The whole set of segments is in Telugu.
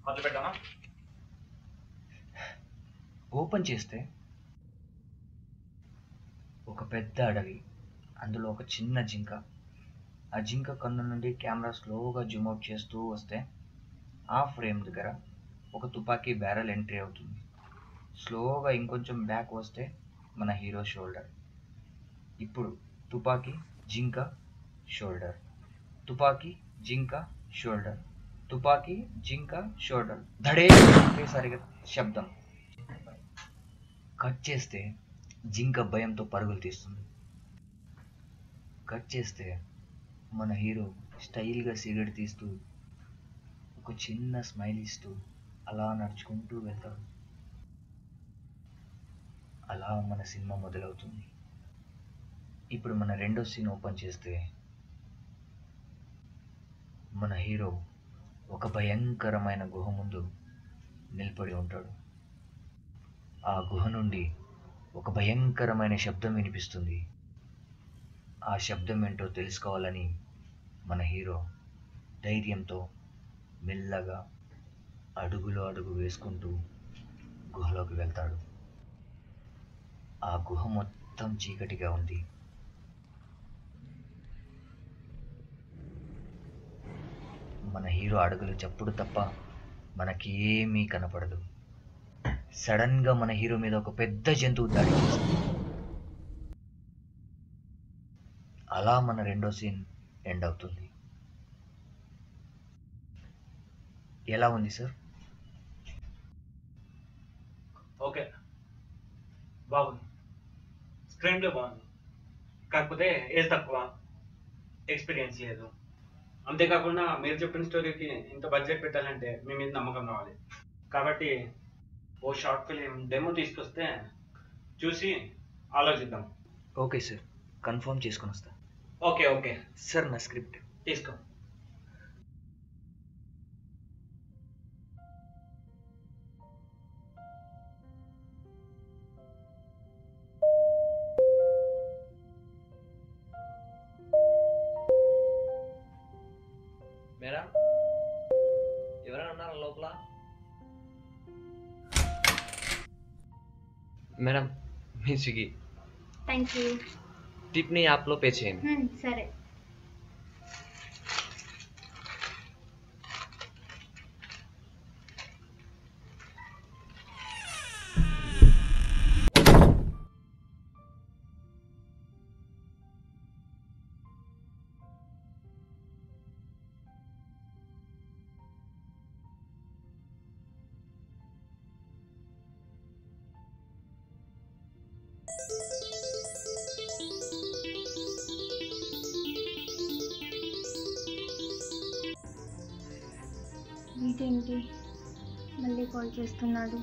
మొదలు పెడదామా ఓపెన్ చేస్తే ఒక పెద్ద అడవి అందులో ఒక చిన్న జింక ఆ జింక కన్ను నుండి కెమెరా స్లోగా జూమ్ అవుట్ చేస్తూ వస్తే ఆ ఫ్రేమ్ దగ్గర ఒక తుపాకీ బ్యారెల్ ఎంట్రీ అవుతుంది స్లోగా ఇంకొంచెం బ్యాక్ వస్తే మన హీరో షోల్డర్ ఇప్పుడు తుపాకీ జింక షోల్డర్ తుపాకీ జింక షోల్డర్ తుపాకీ జింక షోల్డర్ ధడే ఒకేసారిగా శబ్దం కట్ చేస్తే జింక భయంతో పరుగులు తీస్తుంది కట్ చేస్తే మన హీరో స్టైల్గా సిగరెట్ తీస్తూ ఒక చిన్న స్మైల్ ఇస్తూ అలా నడుచుకుంటూ వెళ్తాడు అలా మన సినిమా మొదలవుతుంది ఇప్పుడు మన రెండో సీన్ ఓపెన్ చేస్తే మన హీరో ఒక భయంకరమైన గుహ ముందు నిలబడి ఉంటాడు ఆ గుహ నుండి ఒక భయంకరమైన శబ్దం వినిపిస్తుంది ఆ శబ్దం ఏంటో తెలుసుకోవాలని మన హీరో ధైర్యంతో మెల్లగా అడుగులో అడుగు వేసుకుంటూ గుహలోకి వెళ్తాడు ఆ గుహ మొత్తం చీకటిగా ఉంది మన హీరో అడుగులు చప్పుడు తప్ప మనకేమీ కనపడదు సడన్ గా మన హీరో మీద ఒక పెద్ద జంతువు దాడి చేస్తుంది అలా మన రెండో సీన్ ఎండ్ అవుతుంది ఎలా ఉంది సార్ ఓకే బాగుంది స్క్రీన్ ప్లే బాగుంది కాకపోతే ఏజ్ తక్కువ ఎక్స్పీరియన్స్ లేదు అంతేకాకుండా మీరు చెప్పిన స్టోరీకి ఇంత బడ్జెట్ పెట్టాలంటే మీ మీద నమ్మకం రావాలి కాబట్టి ఓ షార్ట్ ఫిలిం డెమో తీసుకొస్తే చూసి ఆలోచిద్దాం ఓకే సార్ కన్ఫర్మ్ చేసుకొని వస్తా ఓకే ఓకే సార్ నా స్క్రిప్ట్ తీసుకో మేడం ఎవరైనా ఉన్నారా లోపల మేడం మీ స్విగ్గీ థ్యాంక్ యూ టిప్ని యాప్లో పే చేయండి సరే వీటేంటి మళ్ళీ కాల్ చేస్తున్నాడు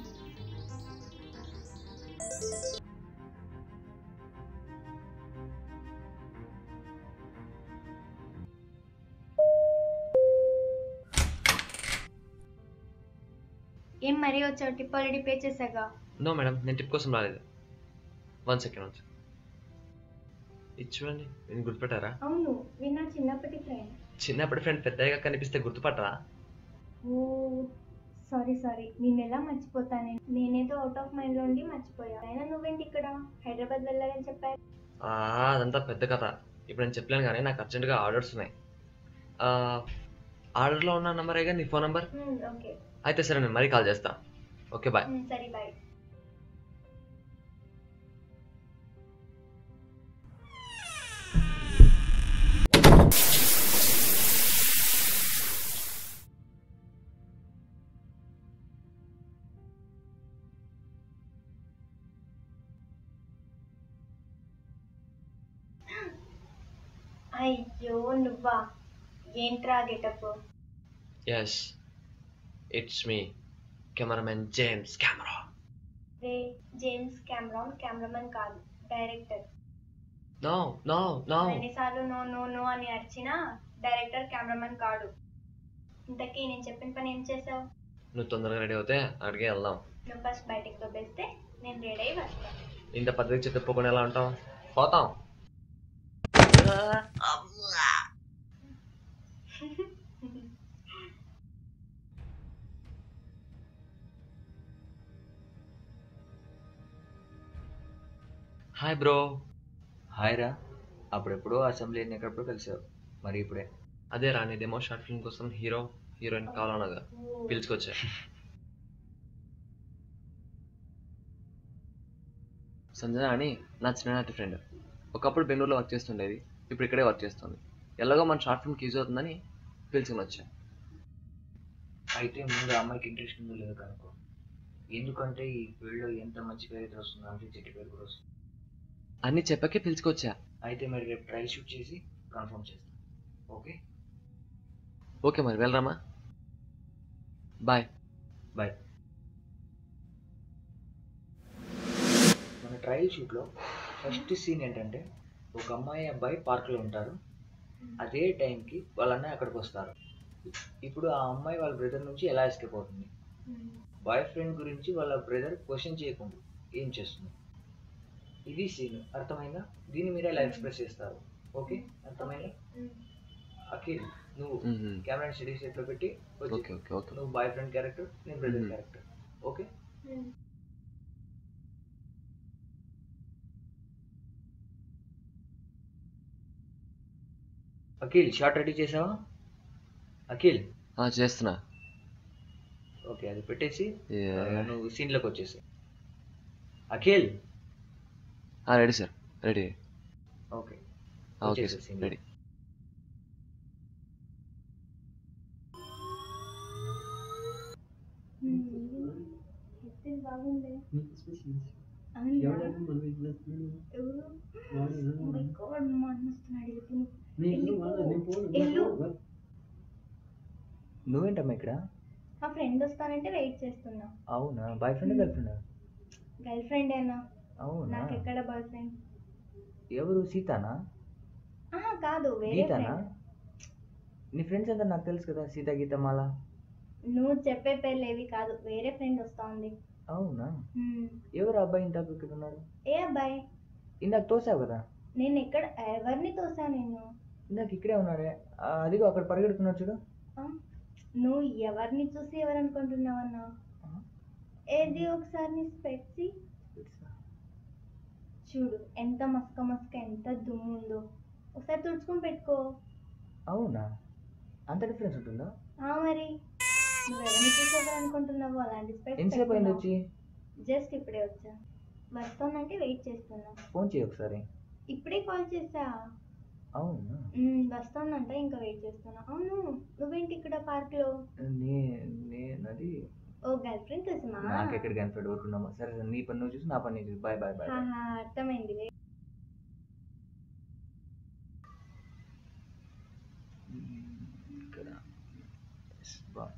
ఏం మరీ వచ్చావు టిప్ ఆల్రెడీ పే చేసాగా నో మేడం నేను టిప్ కోసం రాలేదు వన్ సెకండ్ వన్ సెకండ్ ఇది చూడండి నేను గుర్తుపెట్టారా అవును విన్నా చిన్నప్పటి ఫ్రెండ్ చిన్నప్పటి ఫ్రెండ్ పెద్దగా కనిపిస్తే గుర్తుపట్టరా ఓ సారీ సారీ నేను ఎలా మర్చిపోతాను నేనేదో అవుట్ ఆఫ్ మైండ్ లో ఉండి మర్చిపోయా అయినా నువ్వేంటి ఇక్కడ హైదరాబాద్ వెళ్ళాలని చెప్పారు ఆ, అదంతా పెద్ద కథ ఇప్పుడు నేను చెప్పలేను కానీ నాకు అర్జెంటుగా ఆర్డర్స్ ఉన్నాయి ఆ, ఆర్డర్లో ఉన్న నంబరేగా నీ ఫోన్ నంబర్ ఓకే అయితే సరే నేను మరీ కాల్ చేస్తా ఓకే బాయ్ సరే బాయ్ అయ్యో నువ్వా ఏంట్రా getup yes it's me cameraman James camera రే జేమ్స్ కెమెరాన్ కెమెరామన్ కాదు డైరెక్టర్ నో నో నో ఎన్నిసార్లు నో నో నో అని అరిచినా డైరెక్టర్ కెమెరామన్ కాడు ఇంతకీ నేను చెప్పిన పని ఏం చేసావు నువ్వు తొందరగా రెడీ అవుతే అడిగే వెళ్దాం నువ్వు ఫస్ట్ బయటకు దొబ్బేస్తే నేను రెడీ అయి వస్తాను ఇంత పద్ధతి చెప్తే పోకుండా ఎలా ఉంటాం పోతాం హాయ్ బ్రో హాయ్ రా అప్పుడెప్పుడో అసెంబ్లీ ఎన్నికప్పుడు కలిసావు మరి ఇప్పుడే అదే రా నీ డెమో షార్ట్ ఫిల్మ్ కోసం హీరో హీరోయిన్ కావాలన్నగా పిలుచుకొచ్చా సంజన అని నా చిన్ననాటి ఫ్రెండ్ ఒకప్పుడు బెంగళూరులో వర్క్ చేస్తుండేది ఇప్పుడు ఇక్కడే వర్క్ చేస్తుంది ఎలాగో మన షార్ట్ ఫిల్మ్కి యూజ్ అవుతుందని పిలుచుకుని వచ్చా అయితే ముందు ఆ అమ్మాయికి ఇంట్రెస్ట్ ఉందో లేదో కనుక్కో ఎందుకంటే ఈ ఫీల్డ్లో ఎంత మంచి పేరు అయితే వస్తుందో అంతే చెట్టు పేరు కూడా వస్తుంది అన్నీ చెప్పకే పిలుచుకొచ్చా అయితే మరి రేపు ట్రయల్ షూట్ చేసి కన్ఫర్మ్ చేస్తాం ఓకే ఓకే మరి వెళ్ళరామా బాయ్ బాయ్ మన ట్రయల్ షూట్లో ఫస్ట్ సీన్ ఏంటంటే ఒక అమ్మాయి అబ్బాయి పార్క్లో ఉంటారు అదే టైంకి వాళ్ళ అన్నయ్య అక్కడికి వస్తారు ఇప్పుడు ఆ అమ్మాయి వాళ్ళ బ్రదర్ నుంచి ఎలా ఎస్కేప్ అవుతుంది బాయ్ ఫ్రెండ్ గురించి వాళ్ళ బ్రదర్ క్వశ్చన్ చేయకుండా ఏం చేస్తుంది ఇది సీన్ అర్థమైందా దీన్ని మీరు ఎలా ఎక్స్ప్రెస్ చేస్తారు ఓకే అర్థమైందా అఖిల్ నువ్వు కెమెరా స్టడీ సెట్లో పెట్టి వచ్చి ఓకే ఓకే ఓకే నువ్వు బాయ్ ఫ్రెండ్ క్యారెక్టర్ నేను brother Mhm. Character okay Akhil shot ready చేసావా అఖిల్ చేస్తున్నా ఓకే అది పెట్టేసి ఏ, ఆ, నువ్వు సీన్లోకి వచ్చేసి అఖిల్ ఆ, రెడీ సార్ రెడీ ఓకే ఆ, ఓకే వచ్చేసే సార్ scene రెడీ బాగుంది నువ్వేంటమ్మా ఇక్కడ మా ఫ్రెండ్ వస్తానంటే వెయిట్ చేస్తున్నా అవునా boyfriend girlfriend girlfriend ఏనా అవునా నాకు ఎక్కడ బాయ్ ఫ్రెండ్ ఎవరు సీతానా ఆహా కాదు వేరే గీతానా ఫ్రెండ్ నీ ఫ్రెండ్స్ అంతా నాకు తెలుసు కదా సీత గీత మాల నువ్వు చెప్పే పేర్లు ఏవి కాదు వేరే ఫ్రెండ్ వస్తా ఉంది అవునా హ్మ్. ఎవరు అబ్బాయి ఇందాక ఇక్కడ ఉన్నాడు ఏ అబ్బాయి ఇందాక తోసావు కదా నేను ఎక్కడ ఎవరిని తోసా నేను ఇందాక ఇక్కడే ఉన్నాడే ఆ, అదిగో అక్కడ పరిగెడుతున్నాడు చూడు ఆ? నువ్వు ఎవరిని చూసి ఎవరు అనుకుంటున్నావన్నా ఆ? ఏది ఒకసారి నీ స్పెట్సి చూడు ఎంత మస్క మస్క ఎంత దుమ్ము ఉందో ఒకసారి తుడుచుకొని పెట్టుకో అవునా అంత డిఫరెన్స్ ఉంటుందా ఆ మరి నువ్వు ఎవరిని చూసి ఎవరు అనుకుంటున్నావు అలాంటి ఎంతసేపు అయింది స్పెట్స్ వచ్చి జస్ట్ ఇప్పుడే వచ్చా వస్తుందంటే వెయిట్ చేస్తున్నా ఫోన్ చేయి ఒకసారి ఇప్పుడే కాల్ చేసా అవునా మ్మ్, వస్తుందంట ఇంకా వెయిట్ చేస్తున్నా అవును నువ్వేంటి ఇక్కడ పార్క్ లో నే నేను అది ఓ గర్ల్ ఫ్రెండ్ కోసమా నాకు ఎక్కడ కనిపెట్టి ఊరుకున్నామా సరే సరే, నీ పని నువ్వు చూసి నా పని నేను చూసి బాయ్ బాయ్ బాయ్ ఆహా, అర్థమైంది ఇక్కడ Yes, బాయ్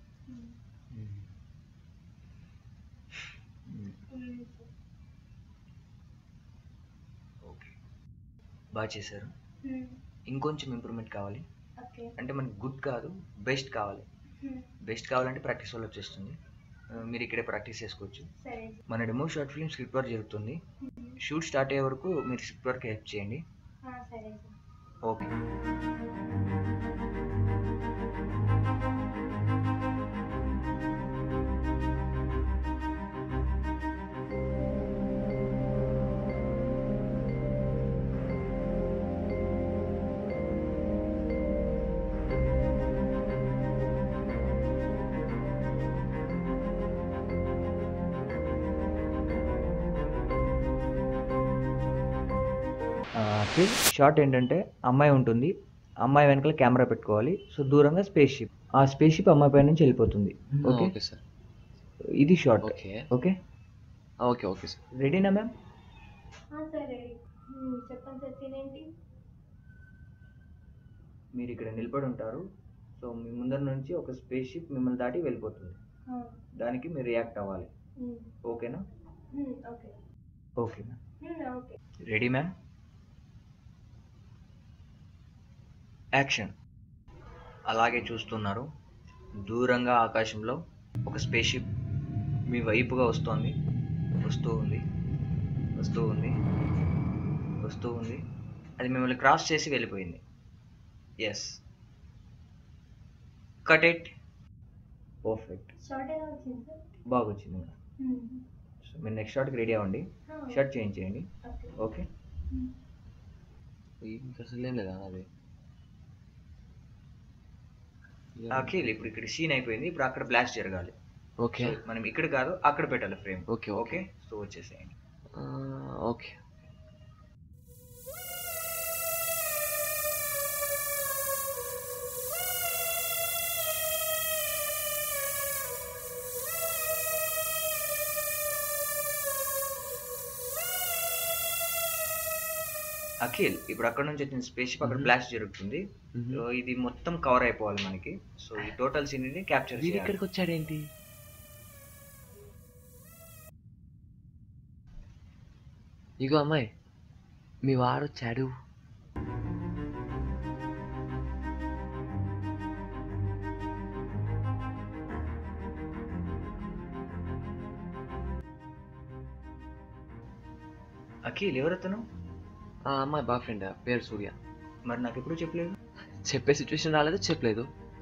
ఓకే బాగా చేశారు మ్మ్, ఇంకొంచెం ఇంప్రూవ్మెంట్ కావాలి ఓకే అంటే మనకి గుడ్ కాదు బెస్ట్ కావాలి మ్మ్, బెస్ట్ కావాలంటే ప్రాక్టీస్ వల్ల వచ్చేస్తుంది ఆ, మీరు ఇక్కడే ప్రాక్టీస్ చేసుకోవచ్చు సరే మన demo short film script work జరుగుతుంది షూట్ స్టార్ట్ అయ్యే వరకు మీరు స్క్రిప్ట్ వర్క్ హెల్ప్ చేయండి ఆ, సరే సార్ ఓకే షార్ట్ ఏంటంటే అమ్మాయి ఉంటుంది అమ్మాయి వెనకాల కెమెరా పెట్టుకోవాలి సో దూరంగా స్పేస్ షిప్ ఆ స్పేస్ షిప్ అమ్మాయి పై నుంచి వెళ్ళిపోతుంది ఓకే ఓకే సార్ ఇది shot okay okay okay okay sir రెడీనా మ్యామ్ ఆ, సరే మ్మ్, చెప్పండి సార్ తినేంటి మీరు ఇక్కడ నిలబడి ఉంటారు సో మీ ముందర నుంచి ఒక స్పేస్ షిప్ మిమ్మల్ని దాటి వెళ్ళిపోతుంది ఆ, దానికి మీరు రియాక్ట్ అవ్వాలి మ్మ్, ఓకేనా మ్మ్, ఓకే ఓకే మ్యామ్ మ్మ్, ఓకే రెడీ మ్యామ్ యాక్షన్ అలాగే చూస్తున్నారు దూరంగా ఆకాశంలో ఒక స్పేస్ షిప్ మీ వైపుగా వస్తోంది వస్తూ ఉంది వస్తూ ఉంది వస్తూ ఉంది అది మిమ్మల్ని క్రాస్ చేసి వెళ్ళిపోయింది yes cut it perfect shot ఎలా వచ్చింది సార్ బాగా వచ్చింది మ్యామ్ మ్మ్, సో మీరు నెక్స్ట్ షాట్కి రెడీ అవ్వండి ఆ, షర్ట్ చేంజ్ చేయండి ఓకే ఓకే ఇంకా అసలు ఏం లేదా అది అఖిల్ ఇప్పుడు ఇక్కడ సీన్ అయిపోయింది ఇప్పుడు అక్కడ బ్లాస్ట్ జరగాలి ఓకే So, మనం ఇక్కడ కాదు అక్కడ పెట్టాలి ఫ్రేమ్ ఓకే ఓకే సో వచ్చేసేయండి ఓకే అఖిల్ ఇప్పుడు అక్కడ నుంచి వచ్చిన స్పేస్ అక్కడ Mhm. బ్లాస్ట్ జరుగుతుంది సో ఇది మొత్తం కవర్ అయిపోవాలి మనకి సో ఈ టోటల్ సీన్ ని క్యాప్చర్ వీడు ఇక్కడికి వచ్చాడేంటి ఇగో అమ్మాయి మీ వాడు వచ్చాడు అఖిల్ ఎవరతను ఆ అమ్మాయి బాయ్ ఫ్రెండ్ పేరు సూర్య మరి నాకు ఎప్పుడు చెప్పలేదు చెప్పే సిచ్యువేషన్ రాలేదు చెప్పలేదు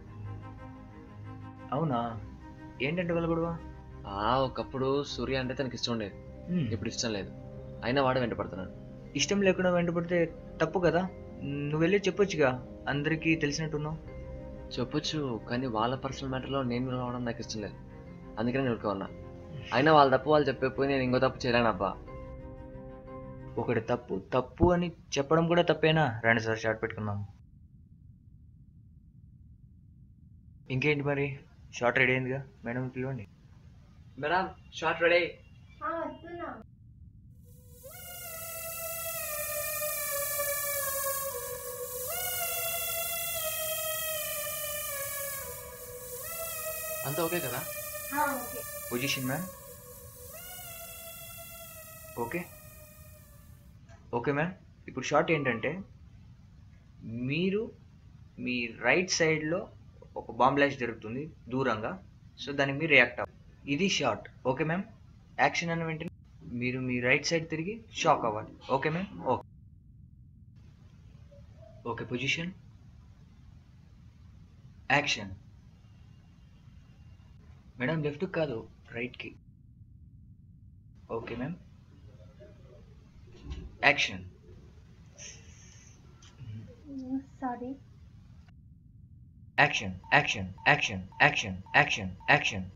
అవునా ఏంటంటే వాళ్ళ గొడవ ఆ ఒకప్పుడు సూర్య అంటే తనకి ఇష్టం ఉండేది ఇప్పుడు ఇష్టం లేదు అయినా వాడు వెంట పడుతున్నాడు ఇష్టం లేకుండా వెంటపడితే తప్పు కదా నువ్వు వెళ్ళి చెప్పొచ్చుగా అందరికీ తెలిసినట్టున్నావు చెప్పొచ్చు కానీ వాళ్ళ పర్సనల్ మ్యాటర్లో నేను రావడం నాకు ఇష్టం లేదు అందుకనే నేను ఊరుకో ఉన్నా అయినా వాళ్ళ తప్పు వాళ్ళు చెప్పకపోయి నేను ఇంకో తప్పు చేయలేను అబ్బా ఒకటి తప్పు తప్పు అని చెప్పడం కూడా తప్పేనా రండి సార్ షార్ట్ పెట్టుకుందాం ఇంకేంటి మరి షార్ట్ రెడీ అయిందిగా మేడం పిలవండి మేడం షార్ట్ రెడీ ఆ, వస్తున్నా అంతా ఓకే కదా ఆ, okay position ma'am okay okay ma'am ఇప్పుడు షార్ట్ ఏంటంటే మీరు మీ రైట్ సైడ్లో ఒక బాంబ్ బ్లాస్ట్ జరుగుతుంది దూరంగా సో దానికి మీరు రియాక్ట్ అవ్వాలి ఇది షార్ట్ ఓకే మ్యామ్ యాక్షన్ అన్న వెంటనే మీరు మీ రైట్ సైడ్ తిరిగి షాక్ అవ్వాలి okay ma'am okay okay position action madam left కాదు రైట్కి okay ma'am action sorry action action action action action action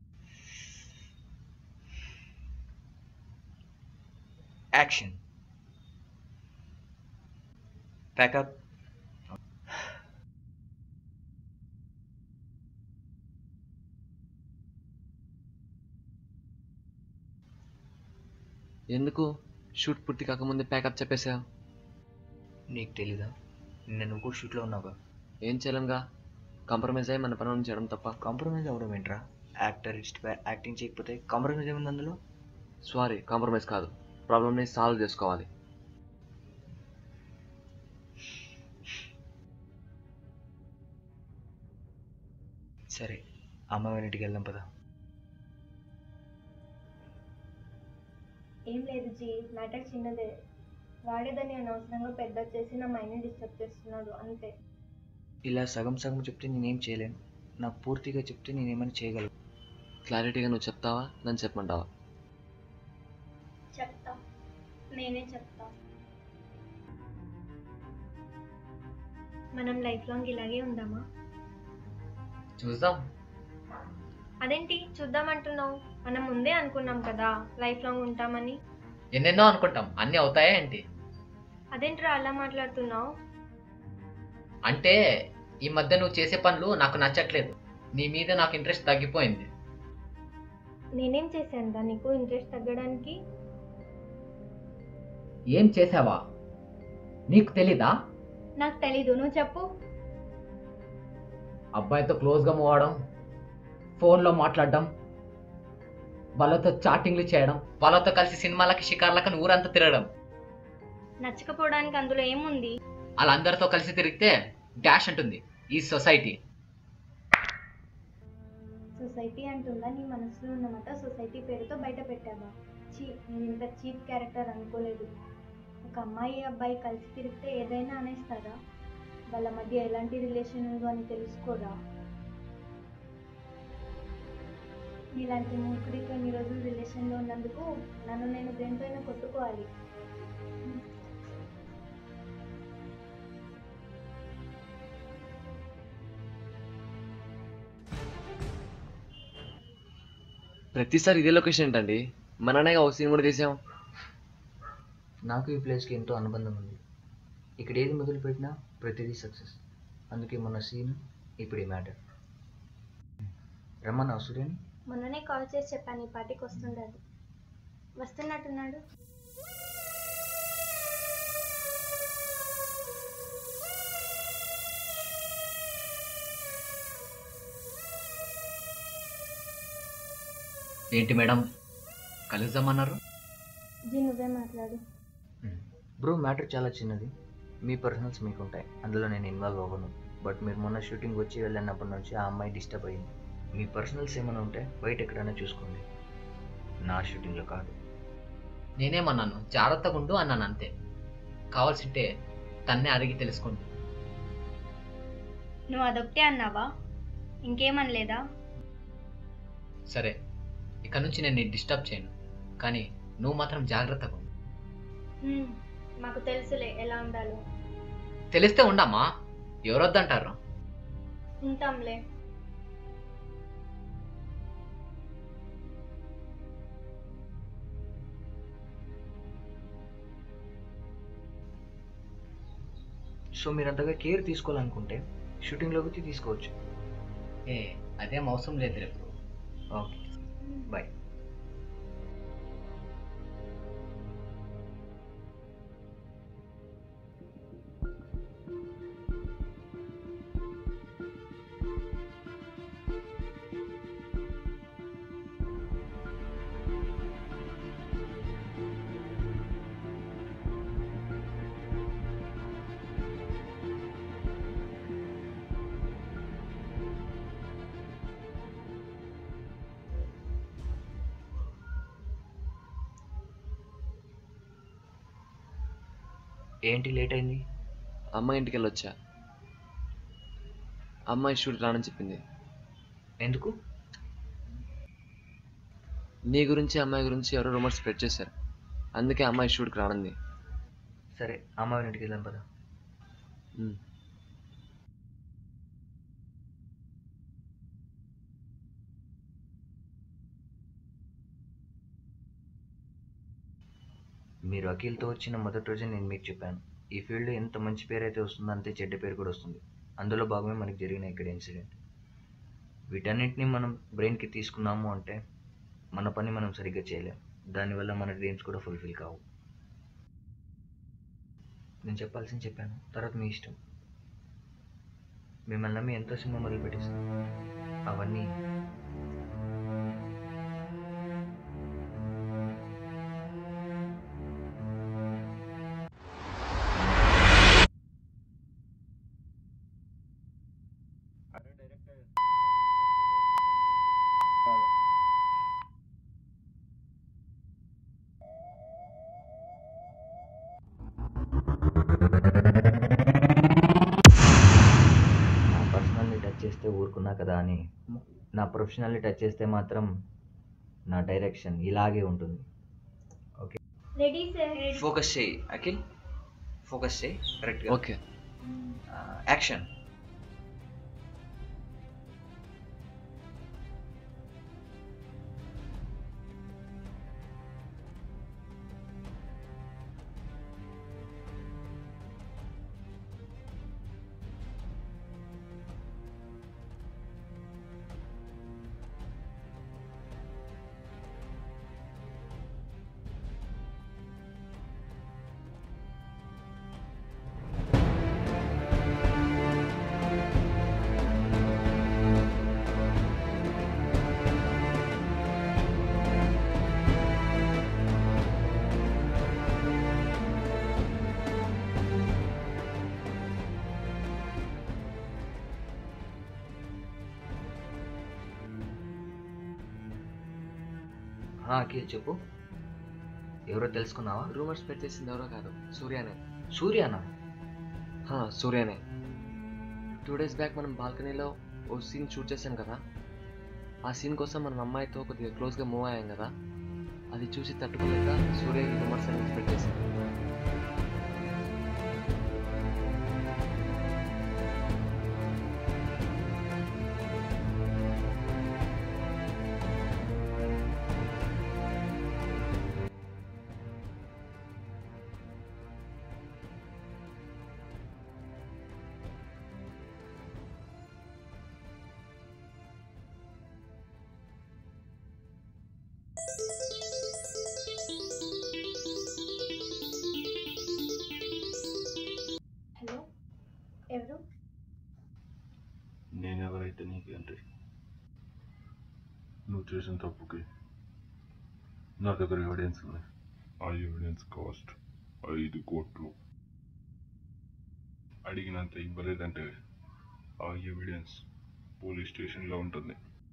action pack up ఎందుకు షూట్ పూర్తి కాకముందే ప్యాకప్ చెప్పేసా నీకు తెలీదా నిన్న నువ్వు కూడా షూట్లో ఉన్నావుగా ఏం చేయలేంగా కాంప్రమైజ్ అయ్యి మన పనులను చేయడం తప్ప కాంప్రమైజ్ అవ్వడం ఏంట్రా యాక్టర్ ఇష్ట యాక్టింగ్ చేయకపోతే కాంప్రమైజ్ ఏముంది అందులో సారీ కాంప్రమైజ్ కాదు ప్రాబ్లమ్ని సాల్వ్ చేసుకోవాలి సరే అమ్మ వాళ్ళ ఇంటికి వెళ్దాం పదా ఏం లేదు జీ మ్యాటర్ చిన్నదే వాడే దాన్ని అనవసరంగా పెద్ద చేసి నా మైండ్ని డిస్టర్బ్ చేస్తున్నాడు అంతే ఇలా సగం సగం చెప్తే నేనేం చేయలేను నాకు పూర్తిగా చెప్తే నేనేమైనా చేయగలను క్లారిటీగా నువ్వు చెప్తావా నన్ను చెప్పమంటావా చెప్తా నేనే చెప్తా మనం లైఫ్ లాంగ్ ఇలాగే ఉందామా చూద్దాం అదేంటి చూద్దామంటున్నావు మనం ముందే అనుకున్నాం కదా లైఫ్ లాంగ్ ఉంటామని ఎన్నెన్నో అనుకుంటాం అన్నీ అవుతాయా ఏంటి అదేంట్రా అలా మాట్లాడుతున్నావు అంటే ఈ మధ్య నువ్వు చేసే పనులు నాకు నచ్చట్లేదు నీ మీద నాకు ఇంట్రెస్ట్ తగ్గిపోయింది నేనేం చేశాను నీకు ఇంట్రెస్ట్ తగ్గడానికి ఏం చేసావా నీకు తెలీదా నాకు తెలీదు నువ్వు చెప్పు అబ్బాయితో క్లోజ్గా మూవ్ అవడం ఫోన్లో మాట్లాడడం వాళ్ళతో చాటింగ్లు చేయడం వాళ్ళతో కలిసి సినిమాలకి షికార్లకి ఊరంతా తిరగడం నచ్చకపోవడానికి అందులో ఏముంది వాళ్ళందరితో కలిసి తిరిగితే డాష్ ఉంటుంది ఈ సొసైటీ సొసైటీ అంటుందా నీ మనసులో ఉన్నమాట సొసైటీ పేరుతో బయట పెట్టావా చీ నేను ఇంత చీప్ క్యారెక్టర్ అనుకోలేదు ఒక అమ్మాయి అబ్బాయి కలిసి తిరిగితే ఏదైనా అనేస్తారా వాళ్ళ మధ్య ఎలాంటి రిలేషన్ ఉందో అని తెలుసుకోరా నీలాంటి మూర్ఖుడితో ఇన్ని రోజులు రిలేషన్లో ఉన్నందుకు నన్ను నేను దేంతో కొట్టుకోవాలి ప్రతిసారి ఇదే లొకేషన్ ఏంటండి మననే ఒక సీన్ కూడా తీసాం నాకు ఈ ప్లేస్కి ఎంతో అనుబంధం ఉంది ఇక్కడ ఏది మొదలుపెట్టినా ప్రతిదీ సక్సెస్ అందుకే మన సీన్ ఇప్పుడు ఈ మ్యాటర్ రమ్మన్నా సూర్యని మొన్ననే కాల్ చేసి చెప్పాను ఈ పార్టీకి వస్తుండదు వస్తున్నట్టున్నాడు ఏంటి మేడం కలుద్దామన్నారు జీ నువ్వే మాట్లాడు బ్రో మ్యాటర్ చాలా చిన్నది మీ పర్సనల్స్ మీకు ఉంటాయి అందులో నేను ఇన్వాల్వ్ అవ్వను బట్ మీరు మొన్న షూటింగ్ వచ్చి వెళ్ళినప్పటి నుంచి ఆ అమ్మాయి డిస్టర్బ్ అయింది మీ పర్సనల్స్ ఏమైనా ఉంటే బయట ఎక్కడైనా చూసుకోండి నా షూటింగ్లో కాదు నేనేమన్నాను జాగ్రత్తగా ఉండు అన్నాను అంతే కావాల్సింటే తన్నే అడిగి తెలుసుకోండి నువ్వు అదొకటే అన్నావా ఇంకేమనలేదా సరే ఇక నుంచి నేను నేను డిస్టర్బ్ చేయను కానీ నువ్వు మాత్రం జాగ్రత్తగా ఉండు హ్మ్, మాకు తెలుసులే ఎలా ఉండాలో తెలిస్తే ఉండమ్మా ఎవరొద్దంటారు ఉంటాంలే సో మీరు అంతగా కేర్ తీసుకోవాలనుకుంటే షూటింగ్లోకి తీసుకోవచ్చు ఏ అదేం అవసరం లేదు రేపు ఓకే బాయ్ ఏంటి లేట్ అయింది అమ్మాయి ఇంటికి వెళ్ళొచ్చా అమ్మాయి షూట్ రానని చెప్పింది ఎందుకు నీ గురించి అమ్మాయి గురించి ఎవరో రూమర్స్ స్ప్రెడ్ చేశారు అందుకే అమ్మాయి షూట్కి రానుంది సరే అమ్మాయి ఇంటికి వెళ్దాం పదా ఉమ్. మీరు అఖిల్తో వచ్చిన మొదటి రోజే నేను మీకు చెప్పాను ఈ ఫీల్డ్లో ఎంత మంచి పేరు అయితే వస్తుందో అంతే చెడ్డ పేరు కూడా వస్తుంది అందులో భాగమే మనకి జరిగిన ఇక్కడ ఇన్సిడెంట్ వీటన్నిటిని మనం బ్రెయిన్కి తీసుకున్నాము అంటే మన పని మనం సరిగ్గా చేయలేం దానివల్ల మన డ్రీమ్స్ కూడా ఫుల్ఫిల్ కావు నేను చెప్పాల్సింది చెప్పాను తర్వాత మీ ఇష్టం మిమ్మల్ని నమ్మి ఎంతో సినిమా మొదలు పెట్టేస్తాను అవన్నీ నా పర్సనల్ని టచ్ చేస్తే ఊరుకున్నా కదా అని నా ప్రొఫెషనల్ని టచ్ చేస్తే మాత్రం నా డైరెక్షన్ ఇలాగే ఉంటుంది రెడీ సార్ ఫోకస్ చేయి అఖిల్ ఫోకస్ చేయి కరెక్ట్గా ఓకే యాక్షన్ అఖిల్ చెప్పు ఎవరో తెలుసుకున్నావా రూమర్స్ స్ప్రెడ్ చేసింది ఎవరో కాదు సూర్యనే సూర్యానా హా, సూర్యనే టూ డేస్ బ్యాక్ మనం బాల్కనీలో ఓ సీన్ షూట్ చేశాం కదా ఆ సీన్ కోసం మనం అమ్మాయితో కొద్దిగా క్లోజ్గా మూవ్ అయ్యాం కదా అది చూసి తట్టుకోలేక సూర్య ఈ రూమర్స్ అనేది స్ప్రెడ్ చేసింది అయితే నీకేంటి నువ్వు చేసిన తప్పుకి నా దగ్గర ఎవిడెన్స్ ఉంది ఆ ఎవిడెన్స్ కాస్ట్ ఐదు కోట్లు అడిగినంత ఇవ్వలేదంటే ఆ ఎవిడెన్స్ పోలీస్ స్టేషన్లో ఉంటుంది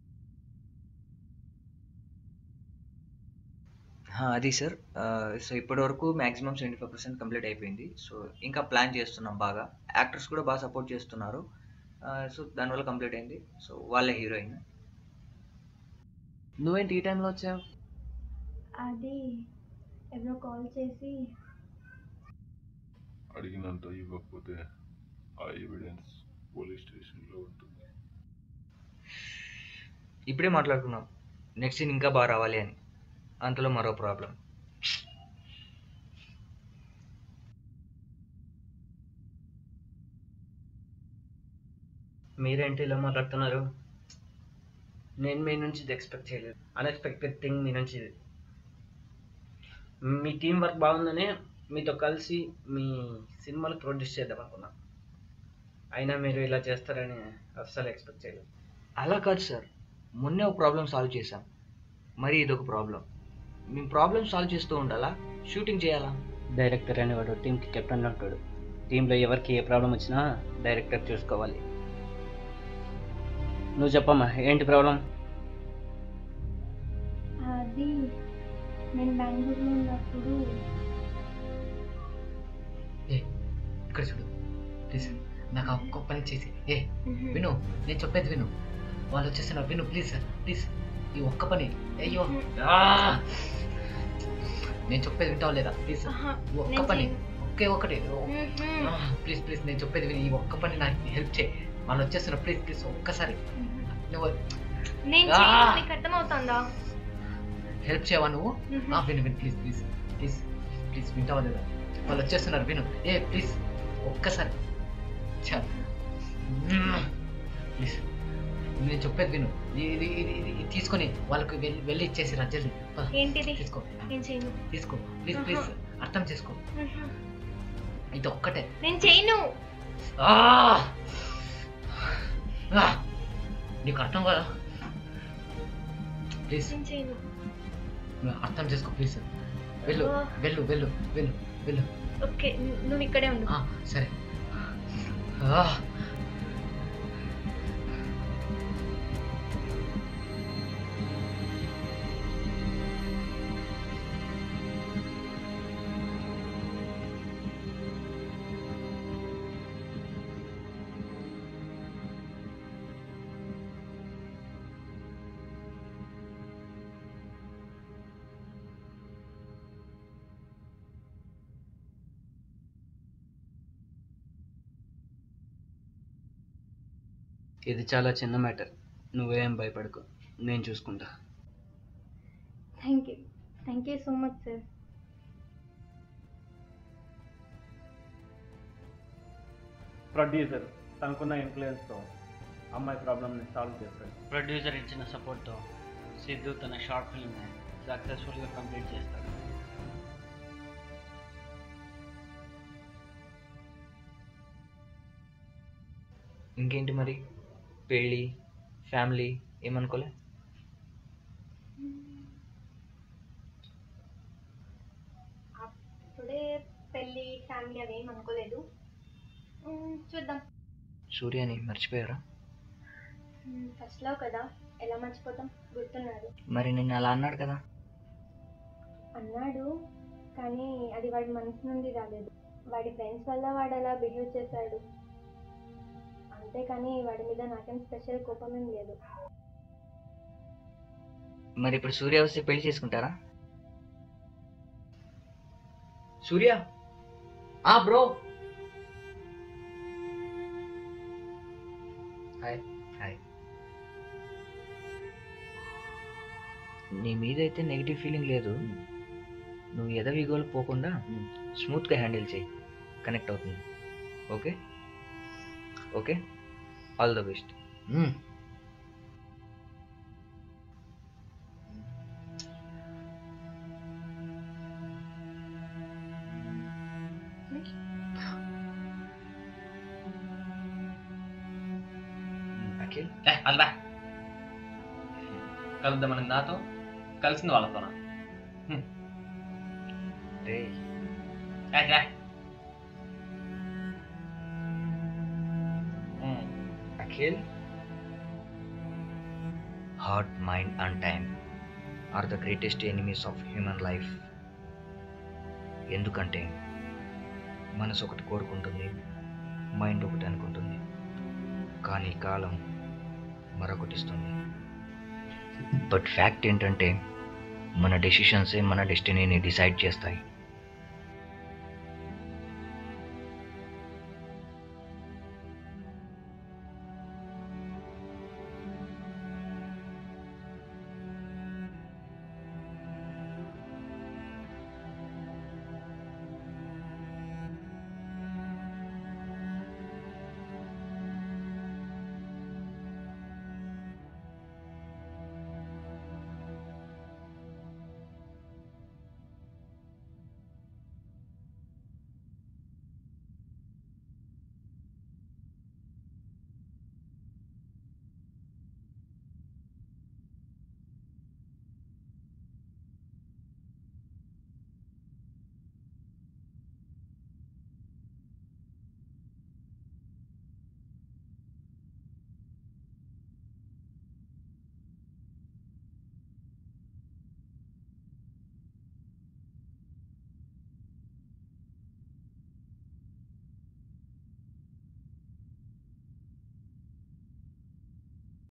హా, అది సార్ సో ఇప్పటి వరకు maximum seventy five percent complete అయిపోయింది సో ఇంకా ప్లాన్ చేస్తున్నాం బాగా యాక్టర్స్ కూడా బాగా సపోర్ట్ చేస్తున్నారు సో దానివల్ల కంప్లీట్ అయింది సో వాళ్ళే హీరోయిన్ నువ్వేంటి ఈ టైంలో వచ్చావు అది ఎవరో కాల్ చేసి అడిగినంత ఇవ్వకపోతే ఆ ఎవిడెన్స్ పోలీస్ స్టేషన్లో ఉంటుంది ఇప్పుడే మాట్లాడుకున్నాం నెక్స్ట్ సీన్ ఇంకా బాగా రావాలి అని అంతలో మరో ప్రాబ్లం మీరేంటి ఇలా మాట్లాడుతున్నారు నేను మీ నుంచి ఇది ఎక్స్పెక్ట్ చేయలేదు అన్ఎక్స్పెక్టెడ్ థింగ్ మీ నుంచి ఇది మీ టీం వర్క్ బాగుందని మీతో కలిసి మీ సినిమాలు ప్రొడ్యూస్ చేద్దాం అనుకున్నా అయినా మీరు ఇలా చేస్తారని అస్సలు ఎక్స్పెక్ట్ చేయలేదు అలా కాదు సార్ మొన్నే ఒక ప్రాబ్లం సాల్వ్ చేశాం మరి ఇదొక ప్రాబ్లం మేము ప్రాబ్లం సాల్వ్ చేస్తూ ఉండాలా షూటింగ్ చేయాలా డైరెక్టర్ అనేవాడు టీంకి కెప్టెన్ ఉంటాడు టీంలో ఎవరికి ఏ ప్రాబ్లం వచ్చినా డైరెక్టర్ చూసుకోవాలి నువ్వు చెప్పమ్మా ఏంటి ప్రాబ్లం అది నేను బెంగళూరులో ఉన్నప్పుడు ఏ ఇక్కడ చూడు ప్లీజ్ నాకు ఆ ఒక్క పని చేసి ఏ విను నేను చెప్పేది విను వాళ్ళు వచ్చేస్తున్నారు విను ప్లీజ్ సార్ ప్లీజ్ ఈ ఒక్క పని అయ్యో ఆ! నేను చెప్పేది వింటావు లేదా ప్లీజ్ ఆహా, ఈ ఒక్క నేను పని చేయను. ఒకే ఒకటి ప్లీజ్ ప్లీజ్ నేను చెప్పేది విని ఈ ఒక్క పని నాకు హెల్ప్ చేయి వాళ్ళు వచ్చేస్తున్నారు ప్లీజ్ ప్లీజ్ ఒక్కసారి నువ్వు నేను ఆ! చేయను, నీకు అర్థమవుతుందా హెల్ప్ చేయవా నువ్వు మ్మ్. ఆ, విను విను ప్లీజ్ ప్లీజ్ ప్లీజ్ ప్లీజ్ వింటావా లేదా వాళ్ళు వచ్చేస్తున్నారు విను ఏ ప్లీజ్ ఒక్కసారి చా ప్లీజ్ నేను చెప్పేది విను ఇది ఇది ఇది ఇది తీసుకొని వాళ్ళకి వెళ్ళి వెళ్ళి ఇచ్చేసి రజ్జల్ని ఏంటిది తీసుకో నేను చేయను తీసుకో ప్లీజ్ ప్లీజ్ అర్థం చేసుకో ఇది ఒక్కటే నేను చేయను ఆ! ఆ! నీకు అర్థం కదా ప్లీజ్ నేను చేయను నువ్వు అర్థం చేసుకో ప్లీజ్ వెళ్ళు అబ్బా. వెళ్ళు వెళ్ళు వెళ్ళు వెళ్ళు ఓకే ను- నువ్వు ఇక్కడే ఉండు ఆ, సరే ఆ, ఇది చాలా చిన్న మ్యాటర్ నువ్వేం భయపడకు నేను చూసుకుంటా thank you thank you so much sir producer తనకున్న ఇన్ఫ్లుయెన్స్తో అమ్మాయి ప్రాబ్లమ్ని సాల్వ్ చేస్తాడు ప్రొడ్యూసర్ ఇచ్చిన సపోర్ట్తో సిద్ధు తన షార్ట్ ఫిల్మ్ని సక్సెస్ఫుల్గా కంప్లీట్ చేస్తాడు ఇంకేంటి మరి పెళ్ళి ఫ్యామిలీ ఏమనుకోలే అప్పుడే పెళ్ళి ఫ్యామిలీ అవి ఏం అనుకోలేదు మ్మ్, చూద్దాం సూర్యని మర్చిపోయారా ఫస్ట్లో కదా ఎలా మర్చిపోతాం గుర్తున్నాడు మరి నిన్న అలా అన్నాడు కదా అన్నాడు కానీ అది వాడి మనసు నుండి రాలేదు వాడి ఫ్రెండ్స్ వల్ల వాడు అలా బిహేవ్ చేశాడు అంతేకాని వాడి మీద నాకేం స్పెషల్ కోపం ఏం లేదు మరి ఇప్పుడు సూర్య వస్తే పెళ్లి చేసుకుంటారా సూర్య ఆ బ్రో హాయ్ హాయ్ నీ మీద అయితే నెగిటివ్ ఫీలింగ్ లేదు నువ్వు ఎదవిగోలు పోకుండా స్మూత్గా హ్యాండిల్ చేయి కనెక్ట్ అవుతుంది okay okay all the best మ్మ్. అఖిల్ ఏ అల్వా కలుద్దామని నాతో కలిసింది వాళ్ళతోనా రే ఏ, ఏ. Um. Akhil heart mind and time are the greatest enemies of human life ఎందుకంటే మనసు ఒకటి కోరుకుంటుంది మైండ్ ఒకటి అనుకుంటుంది కానీ కాలం మరొకటి ఇస్తుంది బట్ ఫ్యాక్ట్ ఏంటంటే మన డెసిషన్సే మన డెస్టినీని డిసైడ్ చేస్తాయి